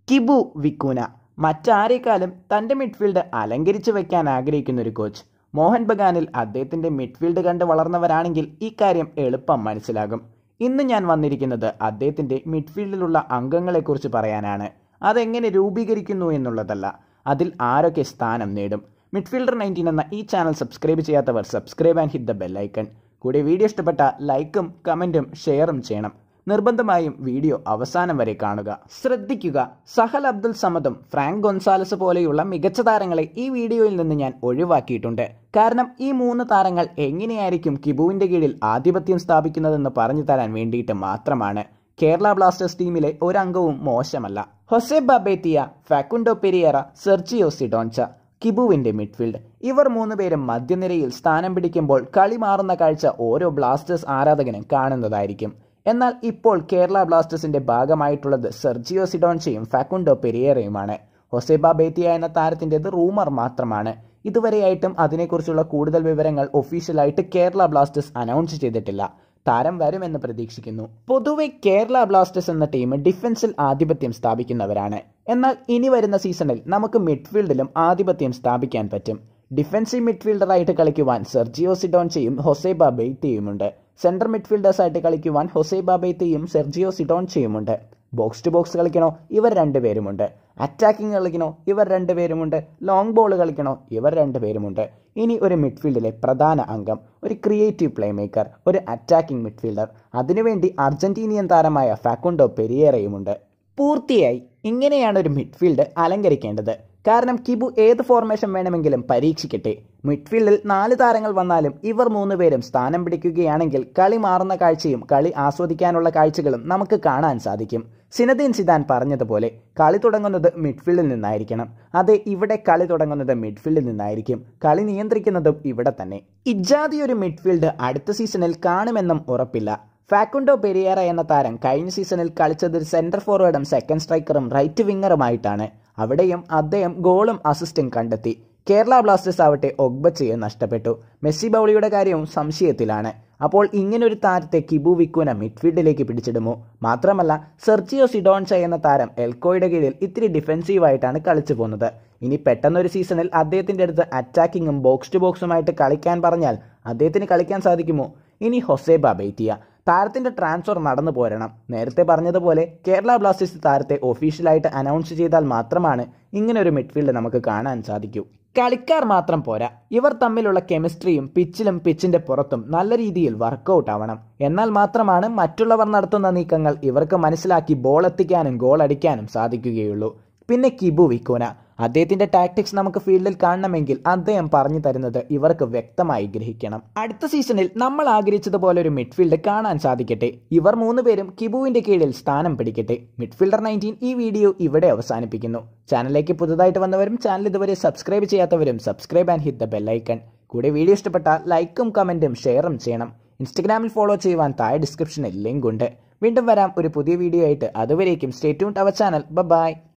Kibu വിക്കൂന മറ്റാരേക്കാളും തൻ്റെ midfield അലങ്കരിച്ചു വെക്കാൻ ആഗ്രഹിക്കുന്ന ഒരു കോച്ച് മോഹൻ ബഗാനിൽ അദ്ദേഹത്തിൻ്റെ മിഡ്ഫീൽഡ് കണ്ട് വളർന്നവരാണെങ്കിൽ ഇക്കാര്യം എളുപ്പം മനസ്സിലാകും ഇന്ന് ഞാൻ വന്നിരിക്കുന്നത് അദ്ദേഹത്തിൻ്റെ മിഡ്ഫീൽഡിലുള്ള അംഗങ്ങളെക്കുറിച്ച് പറയാനാണ് അതെങ്ങനെ രൂപീകരിക്കുന്നു എന്നുള്ളതല്ല അതിൽ ആരൊക്കെ സ്ഥാനം നേടും മിഡ്ഫീൽഡർ നയൻറ്റീൻ എന്ന ഈ ചാനൽ സബ്സ്ക്രൈബ് ചെയ്യാത്തവർ subscribe and hit the bell icon കൂടെ വീഡിയോ ഇഷ്ടപ്പെട്ട ലൈക്കും കമൻറ്റും ഷെയറും ചെയ്യണം നിർബന്ധമായും വീഡിയോ അവസാനം വരെ കാണുക ശ്രദ്ധിക്കുക സഹൽ അബ്ദുൽ സമദും ഫ്രാങ്ക് ഗൊൻസാലസ് പോലെയുള്ള മികച്ച താരങ്ങളെ ഈ വീഡിയോയിൽ നിന്ന് ഞാൻ ഒഴിവാക്കിയിട്ടുണ്ട് കാരണം ഈ മൂന്ന് താരങ്ങൾ എങ്ങനെയായിരിക്കും കിബുവിന്റെ കീഴിൽ ആധിപത്യം സ്ഥാപിക്കുന്നതെന്ന് പറഞ്ഞു തരാൻ വേണ്ടിയിട്ട് മാത്രമാണ് കേരള ബ്ലാസ്റ്റേഴ്സ് ടീമിലെ ഒരംഗവും മോശമല്ല ഹൊസെ ബബേത്തിയ ഫാക്കുണ്ടോ പെരിയറ സെർജിയോ സിഡോൺച്ച കിബുവിന്റെ മിഡ്ഫീൽഡ് ഇവർ മൂന്നുപേരും മധ്യനിരയിൽ സ്ഥാനം പിടിക്കുമ്പോൾ കളി മാറുന്ന കാഴ്ച ഓരോ ബ്ലാസ്റ്റേഴ്സ് ആരാധകനും കാണുന്നതായിരിക്കും എന്നാൽ ഇപ്പോൾ കേരള ബ്ലാസ്റ്റേഴ്സിന്റെ ഭാഗമായിട്ടുള്ളത് സെർജിയോ സിഡോൺച്ചയും ഫാക്കുണ്ടോ പെരിയറയുമാണ് ഹൊസേബ ബേത്തിയ എന്ന താരത്തിൻ്റെത് റൂമർ മാത്രമാണ് ഇതുവരെയായിട്ടും അതിനെക്കുറിച്ചുള്ള കൂടുതൽ വിവരങ്ങൾ ഒഫീഷ്യലായിട്ട് കേരള ബ്ലാസ്റ്റേഴ്സ് അനൗൺസ് ചെയ്തിട്ടില്ല താരം വരുമെന്ന് പ്രതീക്ഷിക്കുന്നു പൊതുവെ കേരള ബ്ലാസ്റ്റേഴ്സ് എന്ന ടീം ഡിഫൻസിൽ ആധിപത്യം സ്ഥാപിക്കുന്നവരാണ് എന്നാൽ ഇനി വരുന്ന സീസണിൽ നമുക്ക് മിഡ്ഫീൽഡിലും ആധിപത്യം സ്ഥാപിക്കാൻ പറ്റും ഡിഫൻസീവ് മിഡ്ഫീൽഡറായിട്ട് കളിക്കുവാൻ സെർജിയോ സിഡോൺച്ചയും ഹൊസേബ ബെയ്ത്തിയുമുണ്ട് സെൻട്രൽ മിഡ്ഫീൽഡേഴ്സായിട്ട് കളിക്കുവാൻ ഹൊസേബ ബെയ്ത്തിയും സെർജിയോ സിഡോൺച്ചയുമുണ്ട് ബോക്സ് ടു ബോക്സ് കളിക്കണോ ഇവർ രണ്ടുപേരുമുണ്ട് അറ്റാക്കിംഗ് കളിക്കണോ ഇവർ രണ്ടുപേരുമുണ്ട് ലോങ് ബോൾ കളിക്കണോ ഇവർ രണ്ടുപേരുമുണ്ട് ഇനി ഒരു മിഡ്ഫീൽഡിലെ പ്രധാന അംഗം ഒരു ക്രിയേറ്റീവ് പ്ലേ മേക്കർ ഒരു അറ്റാക്കിംഗ് മിഡ്ഫീൽഡർ അതിനുവേണ്ടി അർജന്റീനിയൻ താരമായ ഫാക്കുണ്ടോ പെരിയേറയുമുണ്ട് പൂർത്തിയായി ഇങ്ങനെയാണ് ഒരു മിഡ്ഫീൽഡ് അലങ്കരിക്കേണ്ടത് കാരണം കിബു ഏത് ഫോർമേഷൻ വേണമെങ്കിലും പരീക്ഷിക്കട്ടെ മിഡ്ഫീൽഡിൽ നാല് താരങ്ങൾ വന്നാലും ഇവർ മൂന്നുപേരും സ്ഥാനം പിടിക്കുകയാണെങ്കിൽ കളി മാറുന്ന കാഴ്ചയും കളി ആസ്വദിക്കാനുള്ള കാഴ്ചകളും നമുക്ക് കാണാൻ സാധിക്കും സിനദീൻ സിദാൻ പറഞ്ഞതുപോലെ കളി തുടങ്ങുന്നത് മിഡ്ഫീൽഡിൽ നിന്നായിരിക്കണം അതെ ഇവിടെ കളി തുടങ്ങുന്നത് മിഡ്ഫീൽഡിൽ നിന്നായിരിക്കും കളി നിയന്ത്രിക്കുന്നതും ഇവിടെ തന്നെ ഇജാതി ഒരു മിഡ്ഫീൽഡ് അടുത്ത സീസണിൽ കാണുമെന്നും ഉറപ്പില്ല ഫാക്കുണ്ടോ പെരിയറ എന്ന താരം കഴിഞ്ഞ സീസണിൽ കളിച്ചത് സെന്റർ ഫോർവേഡും സെക്കൻഡ് സ്ട്രൈക്കറും റൈറ്റ് വിങ്ങറുമായിട്ടാണ് അവിടെയും അദ്ദേഹം ഗോളും അസിസ്റ്റും കണ്ടെത്തി കേരള ബ്ലാസ്റ്റേഴ്സ് ആവട്ടെ ഒഗ്ബച്ചയെ നഷ്ടപ്പെട്ടു മെസ്സി ബൗളിയുടെ കാര്യവും സംശയത്തിലാണ് അപ്പോൾ ഇങ്ങനൊരു താരത്തെ കിബു വിക്കുന മിഡ്ഫീൽഡിലേക്ക് പിടിച്ചിടുമോ മാത്രമല്ല സെർജിയോ സിഡോൺസ എന്ന താരം എൽക്കോയുടെ കീഴിൽ ഇത്തിരി ഡിഫെൻസീവായിട്ടാണ് കളിച്ചു പോകുന്നത് ഇനി പെട്ടെന്നൊരു സീസണിൽ അദ്ദേഹത്തിന്റെ അടുത്ത് അറ്റാക്കിങ്ങും ബോക്സ് ടു ബോക്സുമായിട്ട് കളിക്കാൻ പറഞ്ഞാൽ അദ്ദേഹത്തിന് കളിക്കാൻ സാധിക്കുമോ ഇനി ഹൊസേബ ബെയ്ത്തിയ താരത്തിന്റെ ട്രാൻസ്ഫർ നടന്നു പോരണം നേരത്തെ പറഞ്ഞതുപോലെ കേരള ബ്ലാസ്റ്റേഴ്സ് താരത്തെ ഒഫീഷ്യലായിട്ട് അനൗൺസ് ചെയ്താൽ മാത്രമാണ് ഇങ്ങനെ ഒരു മിഡ്ഫീൽഡ് നമുക്ക് കാണാൻ സാധിക്കൂ കളിക്കാർ മാത്രം പോരാ ഇവർ തമ്മിലുള്ള കെമിസ്ട്രിയും പിച്ചിലും പിച്ചിന്റെ പുറത്തും നല്ല രീതിയിൽ വർക്കൗട്ട് ആവണം എന്നാൽ മാത്രമാണ് മറ്റുള്ളവർ നടത്തുന്ന നീക്കങ്ങൾ ഇവർക്ക് മനസ്സിലാക്കി ബോൾ എത്തിക്കാനും ഗോൾ അടിക്കാനും സാധിക്കുകയുള്ളൂ പിന്നെ കിബു വിക്കോന അദ്ദേഹത്തിന്റെ ടാക്ടിക്സ് നമുക്ക് ഫീൽഡിൽ കാണണമെങ്കിൽ അദ്ദേഹം പറഞ്ഞു തരുന്നത് ഇവർക്ക് വ്യക്തമായി ഗ്രഹിക്കണം അടുത്ത സീസണിൽ നമ്മൾ ആഗ്രഹിച്ചതുപോലെ ഒരു മിഡ്ഫീൽഡ് കാണാൻ സാധിക്കട്ടെ ഇവർ മൂന്നുപേരും കിബുവിന്റെ കീഴിൽ സ്ഥാനം പിടിക്കട്ടെ മിഡ്ഫീൽഡർ നയൻറ്റീൻ ഈ വീഡിയോ ഇവിടെ അവസാനിപ്പിക്കുന്നു ചാനലിലേക്ക് പുതുതായിട്ട് വന്നവരും ചാനൽ ഇതുവരെ സബ്സ്ക്രൈബ് ചെയ്യാത്തവരും subscribe and hit the bell icon കൂടെ വീഡിയോ ഇഷ്ടപ്പെട്ട ലൈക്കും കമന്റും ഷെയറും ചെയ്യണം ഇൻസ്റ്റഗ്രാമിൽ ഫോളോ ചെയ്യുവാൻ താഴെ ഡിസ്ക്രിപ്ഷനിൽ ലിങ്ക് ഉണ്ട് വീണ്ടും വരാം ഒരു പുതിയ വീഡിയോ ആയിട്ട് അതുവരേക്കും stay tune our channel by